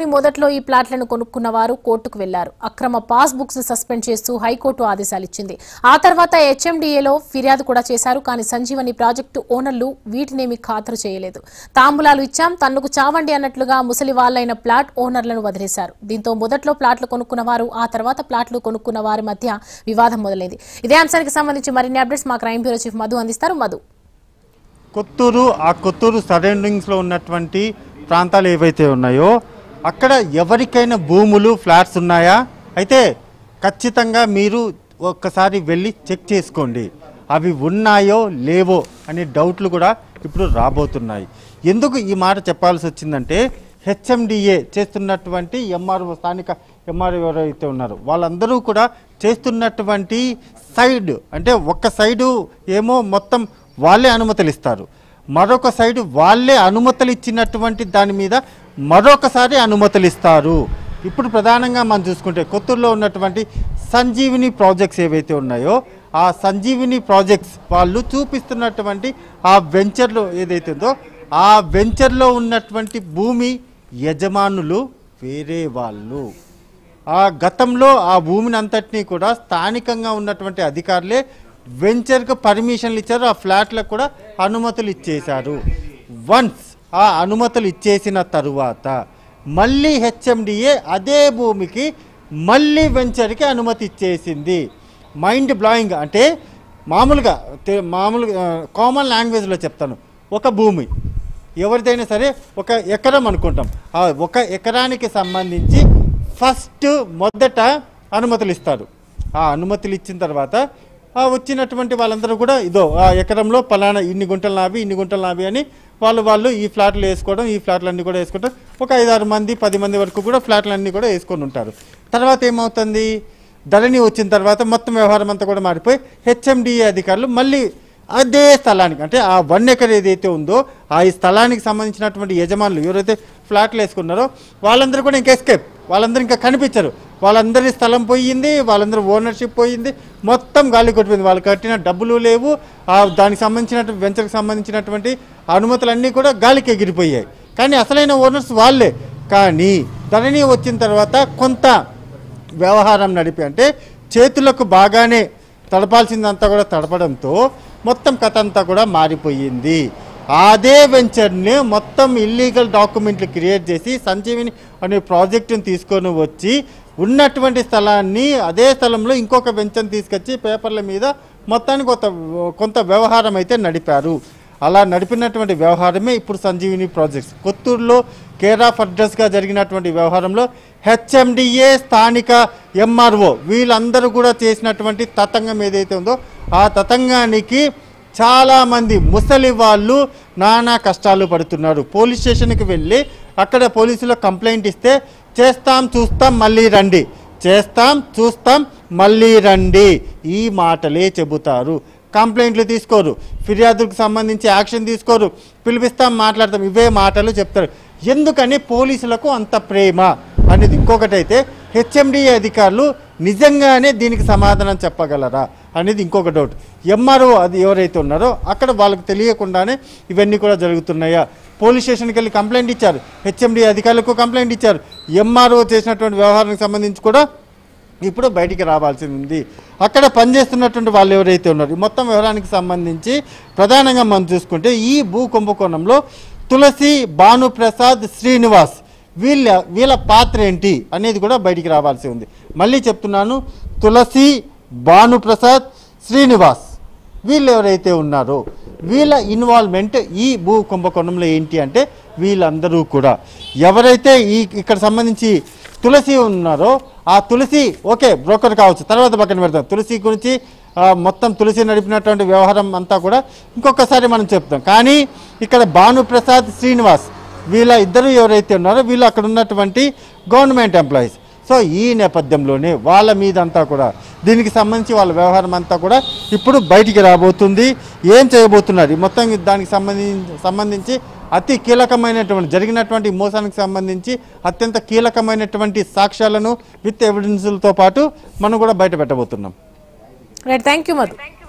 ఏడాది మొదట్లో ఈ ప్లాట్లను కొనుక్కున్న వారు కోర్టుకు వెళ్లారు అక్రమ పాస్ బుక్స్ సస్పెండ్ చేస్తూ హైకోర్టు ఆదేశాలు ఇచ్చింది ఆ తర్వాత హెచ్ఎండిఏలో ఫిర్యాదు కూడా చేశారు కానీ సంజీవని ప్రాజెక్టు ఓనర్లు వీటినేమి ఖాతరు చేయలేదు తాంబూలాలు ఇచ్చాం తన్నుకు చావండి అన్నట్లుగా ముసలి వాళ్లైన ప్లాట్ ఓనర్లను వదిలేశారు దీంతో మొదట్లో ప్లాట్లు కొనుక్కున్న వారు ఆ తర్వాత ప్లాట్లు కొనుక్కున్న వారి మధ్య వివాదం మొదలైంది ఇదే అంశానికి సంబంధించి మరిన్ని అప్డేట్స్ మా క్రైమ్ బ్యూరో చీఫ్ మధు అందిస్తారు మధు కొత్తూరు ఆ కొత్తూరు సరౌండింగ్స్లో ఉన్నటువంటి ప్రాంతాలు ఏవైతే ఉన్నాయో అక్కడ ఎవరికైనా భూములు ఫ్లాట్స్ ఉన్నాయా అయితే ఖచ్చితంగా మీరు ఒక్కసారి వెళ్ళి చెక్ చేసుకోండి అవి ఉన్నాయో లేవో అనే డౌట్లు కూడా ఇప్పుడు రాబోతున్నాయి ఎందుకు ఈ మాట చెప్పాల్సి వచ్చిందంటే హెచ్ఎండిఏ చేస్తున్నటువంటి ఎంఆర్ఓ స్థానిక ఎంఆర్ఓ ఎవరైతే ఉన్నారో వాళ్ళందరూ కూడా చేస్తున్నటువంటి సైడ్ అంటే ఒక్క సైడు ఏమో మొత్తం వాళ్ళే అనుమతులు ఇస్తారు మరొక సైడు వాళ్ళే అనుమతులు ఇచ్చినటువంటి దాని మీద మరొకసారి అనుమతులు ఇస్తారు ఇప్పుడు ప్రధానంగా మనం చూసుకుంటే కొత్తూరులో ఉన్నటువంటి సంజీవిని ప్రాజెక్ట్స్ ఏవైతే ఉన్నాయో ఆ సంజీవిని ప్రాజెక్ట్స్ వాళ్ళు చూపిస్తున్నటువంటి ఆ వెంచర్లో ఏదైతే ఉందో ఆ వెంచర్లో ఉన్నటువంటి భూమి యజమానులు వేరే వాళ్ళు ఆ గతంలో ఆ భూమిని అంతటినీ కూడా స్థానికంగా ఉన్నటువంటి అధికారులే వెంచర్కు పర్మిషన్లు ఇచ్చారు ఆ ఫ్లాట్లకు కూడా అనుమతులు ఇచ్చేశారు వన్స్ ఆ అనుమతులు ఇచ్చేసిన తరువాత మళ్ళీ హెచ్ఎండిఏ అదే భూమికి మళ్ళీ వెంచర్కి అనుమతి ఇచ్చేసింది మైండ్ బ్లాయింగ్ అంటే మామూలుగా తె- మామూలుగా కామన్ లాంగ్వేజ్లో చెప్తాను ఒక భూమి ఎవరిదైనా సరే ఒక ఎకరం అనుకుంటాం ఆ ఒక ఎకరానికి సంబంధించి ఫస్ట్ మొదట అనుమతులు ఇస్తారు ఆ అనుమతులు ఇచ్చిన తర్వాత ఆ వచ్చినటువంటి వాళ్ళందరూ కూడా ఇదో ఆ ఎకరంలో పలానా ఇన్ని గుంటలు నావి ఇన్ని గుంటలు నావి అని వాళ్ళు వాళ్ళు ఈ ఫ్లాట్లు వేసుకోవడం ఈ ఫ్లాట్లు అన్నీ కూడా వేసుకుంటారు ఒక ఐదారు మంది పది మంది వరకు కూడా ఫ్లాట్లు అన్నీ కూడా వేసుకొని ఉంటారు తర్వాత ఏమవుతుంది ధరణి వచ్చిన తర్వాత మొత్తం వ్యవహారం అంతా కూడా మారిపోయి హెచ్ఎండిఏ అధికారులు మళ్ళీ అదే స్థలానికి అంటే ఆ వన్ ఎకర్ ఏదైతే ఉందో ఆ ఈ స్థలానికి సంబంధించినటువంటి యజమానులు ఎవరైతే ఫ్లాట్లు వేసుకున్నారో వాళ్ళందరూ కూడా ఇంకా ఎస్కేప్ వాళ్ళందరూ ఇంకా కనిపించరు వాళ్ళందరి స్థలం పోయింది వాళ్ళందరూ ఓనర్షిప్ పోయింది మొత్తం గాలి కొట్టిపోయింది వాళ్ళు కట్టిన డబ్బులు లేవు ఆ దానికి సంబంధించినటువంటి వెంచర్కి సంబంధించినటువంటి అనుమతులన్నీ కూడా గాలికి ఎగిరిపోయాయి కానీ అసలైన ఓనర్స్ వాళ్ళే కానీ ధరణి వచ్చిన తర్వాత కొంత వ్యవహారం నడిపి అంటే చేతులకు బాగానే తడపాల్సిందంతా కూడా తడపడంతో మొత్తం కథ అంతా కూడా మారిపోయింది అదే వెంచర్ని మొత్తం ఇల్లీగల్ డాక్యుమెంట్లు క్రియేట్ చేసి సంజీవిని అనే ప్రాజెక్టుని తీసుకొని వచ్చి ఉన్నటువంటి స్థలాన్ని అదే స్థలంలో ఇంకొక వెంచర్ని తీసుకొచ్చి పేపర్ల మీద మొత్తానికి కొంత కొంత వ్యవహారం అయితే నడిపారు అలా నడిపినటువంటి వ్యవహారమే ఇప్పుడు సంజీవిని ప్రాజెక్ట్స్ కొత్తూరులో కేర్ ఆఫ్ అడ్రస్గా జరిగినటువంటి వ్యవహారంలో హెచ్ఎండిఏ స్థానిక ఎంఆర్ఓ వీళ్ళందరూ కూడా చేసినటువంటి తతంగం ఏదైతే ఉందో ఆ తతంగానికి చాలామంది ముసలి వాళ్ళు నానా కష్టాలు పడుతున్నారు పోలీస్ స్టేషన్కి వెళ్ళి అక్కడ పోలీసులో కంప్లైంట్ ఇస్తే చేస్తాం చూస్తాం మళ్ళీ రండి చేస్తాం చూస్తాం మళ్ళీ రండి ఈ మాటలే చెబుతారు కంప్లైంట్లు తీసుకోరు ఫిర్యాదులకు సంబంధించి యాక్షన్ తీసుకోరు పిలిపిస్తాం మాట్లాడతాం ఇవే మాటలు చెప్తారు ఎందుకని పోలీసులకు అంత ప్రేమ అనేది ఇంకొకటి అయితే హెచ్ఎండిఏ అధికారులు నిజంగానే దీనికి సమాధానం చెప్పగలరా అనేది ఇంకొక డౌట్ ఎంఆర్ఓ అది ఎవరైతే ఉన్నారో అక్కడ వాళ్ళకి తెలియకుండానే ఇవన్నీ కూడా జరుగుతున్నాయా పోలీస్ స్టేషన్కి వెళ్ళి కంప్లైంట్ ఇచ్చారు హెచ్ఎండిఏ అధికారులకు కంప్లైంట్ ఇచ్చారు ఎంఆర్ఓ చేసినటువంటి వ్యవహారానికి సంబంధించి కూడా ఇప్పుడు బయటికి రావాల్సి ఉంది అక్కడ పనిచేస్తున్నటువంటి వాళ్ళు ఎవరైతే ఉన్నారు ఈ మొత్తం వ్యవహారానికి సంబంధించి ప్రధానంగా మనం చూసుకుంటే ఈ భూ కుంభకోణంలో తులసి భానుప్రసాద్ శ్రీనివాస్ వీళ్ళ వీళ్ళ పాత్ర ఏంటి అనేది కూడా బయటికి రావాల్సి ఉంది మళ్ళీ చెప్తున్నాను తులసి భానుప్రసాద్ శ్రీనివాస్ వీళ్ళు ఎవరైతే ఉన్నారో వీళ్ళ ఇన్వాల్వ్మెంట్ ఈ భూ కుంభకోణంలో ఏంటి అంటే వీళ్ళందరూ కూడా ఎవరైతే ఈ ఇక్కడ సంబంధించి తులసి ఉన్నారో ఆ తులసి ఓకే బ్రోకర్ కావచ్చు తర్వాత పక్కన పెడతాం తులసి గురించి ఆ, మొత్తం తులసి నడిపినటువంటి వ్యవహారం అంతా కూడా ఇంకొకసారి మనం చెప్తాం కానీ ఇక్కడ భానుప్రసాద్ శ్రీనివాస్ వీళ్ళ ఇద్దరు ఎవరైతే ఉన్నారో వీళ్ళు అక్కడ ఉన్నటువంటి గవర్నమెంట్ ఎంప్లాయీస్ సో ఈ నేపథ్యంలోనే వాళ్ళ మీద అంతా కూడా దీనికి సంబంధించి వాళ్ళ వ్యవహారం అంతా కూడా ఇప్పుడు బయటికి రాబోతుంది ఏం చేయబోతున్నారు ఈ మొత్తం దానికి సంబంధించి సంబంధించి అతి కీలకమైనటువంటి జరిగినటువంటి మోసానికి సంబంధించి అత్యంత కీలకమైనటువంటి సాక్ష్యాలను విత్ ఎవిడెన్స్లతో పాటు మనం కూడా బయట పెట్టబోతున్నాం రైట్ థ్యాంక్ యూ మధు